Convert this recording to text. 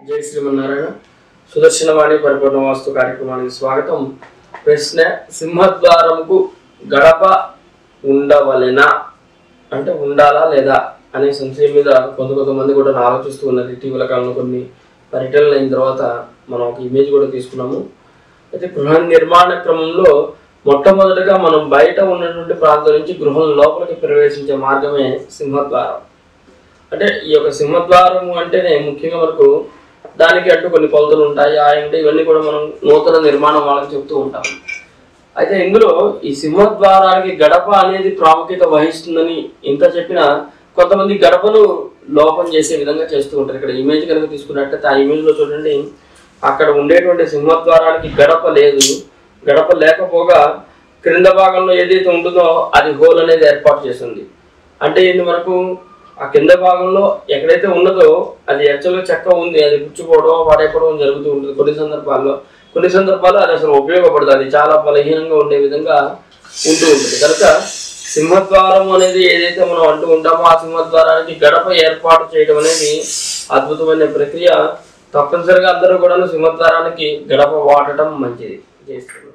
జై శ్రీమన్నారాయణ సుదర్శనవాణి పరిపూర్ణ వాస్తు కార్యక్రమానికి స్వాగతం ప్రశ్న సింహద్వారంకు గడప ఉండవలెనా అంటే ఉండాలా లేదా అనే సంశయం మీద కొంత కొంతమంది కూడా ఆలోచిస్తూ ఉన్నారు ఇటీవల కాలంలో కొన్ని పర్యటనలు అయిన తర్వాత మనం ఒక ఇమేజ్ కూడా తీసుకున్నాము అయితే గృహ నిర్మాణ క్రమంలో మొట్టమొదటిగా మనం బయట ఉన్నటువంటి ప్రాంతం నుంచి గృహం లోపలికి ప్రవేశించే మార్గమే సింహద్వారం అంటే ఈ యొక్క సింహద్వారం అంటేనే ముఖ్యంగా మనకు దానికి అంటూ కొన్ని కొలతలు ఉంటాయి ఆ అంటే ఇవన్నీ కూడా మనం నూతన నిర్మాణం వాళ్ళకి చెప్తూ ఉంటాం అయితే ఇందులో ఈ సింహద్వారానికి గడప అనేది ప్రాముఖ్యత వహిస్తుందని ఇంత చెప్పినా కొంతమంది గడపను లోపం చేసే విధంగా చేస్తూ ఉంటారు ఇక్కడ ఇమేజ్ కనుక తీసుకున్నట్టయితే ఆ ఇమేజ్ లో చూడండి అక్కడ ఉండేటువంటి సింహద్వారానికి గడప లేదు గడప లేకపోగా క్రింద భాగంలో ఏదైతే ఉంటుందో అది హోల్ అనేది ఏర్పాటు చేస్తుంది అంటే ఏంటి మనకు ఆ కింద భాగంలో ఎక్కడైతే ఉన్నదో అది యాక్చువల్గా చెక్క ఉంది అది పుచ్చుకోవడం పడైపోవడం జరుగుతూ ఉంటుంది కొన్ని సందర్భాల్లో కొన్ని సందర్భాల్లో అది అసలు ఉపయోగపడదు అది చాలా బలహీనంగా ఉండే విధంగా ఉంటూ ఉంటుంది కనుక సింహద్వారం అనేది ఏదైతే మనం అంటూ ఉంటామో ఆ సింహద్వారానికి గడప ఏర్పాటు చేయడం అనేది అద్భుతమైన ప్రక్రియ తప్పనిసరిగా అందరూ కూడా సింహద్వారానికి గడప వాడటం మంచిది చేస్తున్నారు